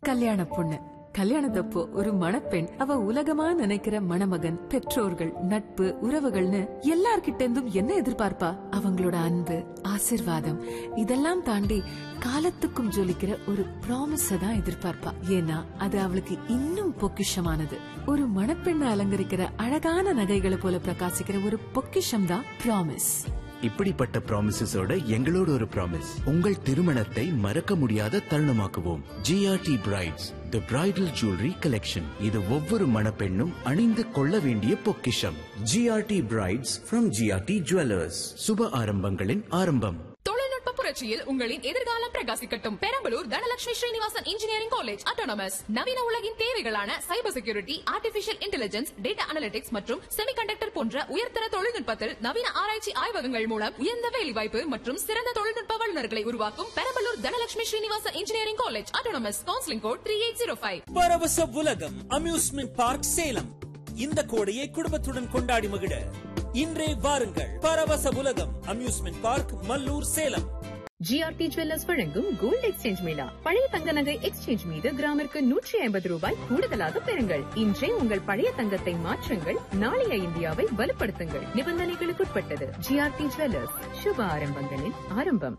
கல்யாண பொண்ணு கல்யாணத்தப்போ ஒரு மணப்பெண் அவ உலகமா நினைக்கிற மணமகன் பெற்றோர்கள் நட்பு உறவுகள்னு எல்லார்கிட்ட இருந்தும் என்ன எதிர்பார்ப்பா அவங்களோட அன்பு ஆசிர்வாதம் இதெல்லாம் தாண்டி காலத்துக்கும் ஜொலிக்கிற ஒரு ப்ராமிஸ தான் எதிர்பார்ப்பா ஏன்னா அது அவளுக்கு இன்னும் பொக்கிஷமானது ஒரு மணப்பெண்ணை அலங்கரிக்கிற அழகான நகைகளை போல பிரகாசிக்கிற ஒரு பொக்கிஷம் தான் ப்ராமிஸ் இப்படிப்பட்ட ப்ராமிசஸோட எங்களோட ஒரு ப்ராமிஸ் உங்கள் திருமணத்தை மறக்க முடியாத தருணமாக்குவோம் GRT brides the bridal jewellery collection இது ஒவ்வொரு மணப்பெண்ணும் அணிந்து கொள்ள வேண்டிய பொக்கிஷம் GRT brides from GRT jewellers சுப ஆரம்பங்களின் ஆரம்பம் தொழில்நுட்ப புரட்சியில் உங்களின் எதிர்காலம் பிரகாசிக்கட்டும் Perambalur Dhanalakshmi Srinivasan engineering college autonomous நவீன உலகின் தேவைகளான cyber security artificial intelligence data analytics மற்றும் செமிகண்டக்டர் போன்ற உயர்தர தொழில்நுட்பத்தில் நவீன ஆராய்ச்சி ஆய்வகங்கள் மூலம் உயர்ந்த வேலைவாய்ப்பு மற்றும் சிறந்த தொழில்நுட்ப வல்லுநர்களை உருவாக்கும் Perambalur Dhanalakshmi Srinivasan engineering college autonomous counselling code three eight zero five Paravasa Ulagam amusement park Salem இந்த கோடையை குடும்பத்துடன் கொண்டாடி மகிழ இன்றே வாருங்கள் Paravasa Ulagam amusement park Mallur Salem GRT jewellers வழங்கும் கோல்ட் எக்ஸ்சேஞ்ச் மேளா பழைய தங்க நகை எக்ஸ்சேஞ்ச் மீது கிராமிற்கு நூற்றி ஐம்பது ரூபாய் கூடுதலாக பெறுங்கள் இன்றே உங்கள் பழைய தங்கத்தை மாற்றுங்கள் நாளைய இந்தியாவை வலுப்படுத்துங்கள் நிபந்தனைகளுக்குட்பட்டது ஜிஆர்டி ஜுவல்லர்ஸ் சுப ஆரம்பங்களின் ஆரம்பம்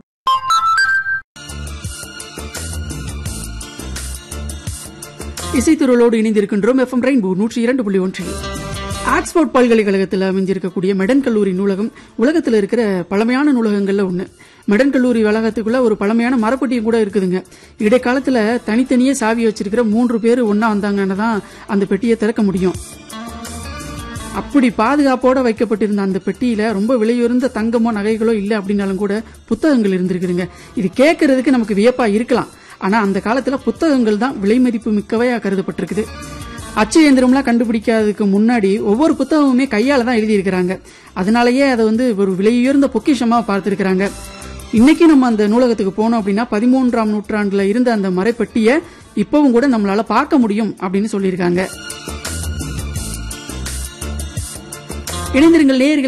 இசைத்துறலோடு இணைந்திருக்கின்றோம் எஃப்எம் ரெயின்போ நூற்றி இரண்டு புள்ளி ஒன்றில் ஆக்ஸ்போர்ட் பல்கலைக்கழகத்தில் அமைஞ்சிருக்கக்கூடிய மெடன் கல்லூரி நூலகம் உலகத்தில் இருக்கிற பழமையான நூலகங்கள்ல ஒன்று மெடன் கல்லூரி வளாகத்துக்குள்ள ஒரு பழமையான மரப்பட்டியும் கூட இருக்குதுங்க இடைக்காலத்தில் தனித்தனியே சாவி வச்சிருக்கிற மூன்று பேர் ஒன்னா வந்தாங்கன்னு தான் அந்த பெட்டியை திறக்க முடியும் அப்படி பாதுகாப்போட வைக்கப்பட்டிருந்த அந்த பெட்டியில ரொம்ப விலையுயர்ந்த தங்கமோ நகைகளோ இல்லை அப்படின்னாலும் கூட புத்தகங்கள் இருந்திருக்குதுங்க இது கேட்கறதுக்கு நமக்கு வியப்பா இருக்கலாம் ஆனா அந்த காலத்துல புத்தகங்கள் தான் விலை மதிப்பு மிக்கவையா கருதப்பட்டிருக்குது அச்சு இயந்திரம்லாம் கண்டுபிடிக்காததுக்கு முன்னாடி ஒவ்வொரு புத்தகமுமே கையால தான் எழுதியிருக்கிறாங்க அதனாலயே அதை வந்து ஒரு விலையுயர்ந்த பொக்கிஷமா பார்த்திருக்கிறாங்க இன்னைக்கு நம்ம அந்த நூலகத்துக்கு போனோம் அப்படின்னா பதிமூன்றாம் நூற்றாண்டுல இருந்த அந்த மறைப்பெட்டியை இப்பவும் கூட நம்மளால பார்க்க முடியும் அப்படின்னு சொல்லியிருக்காங்க இணைந்திருங்கள் நேயர்கள்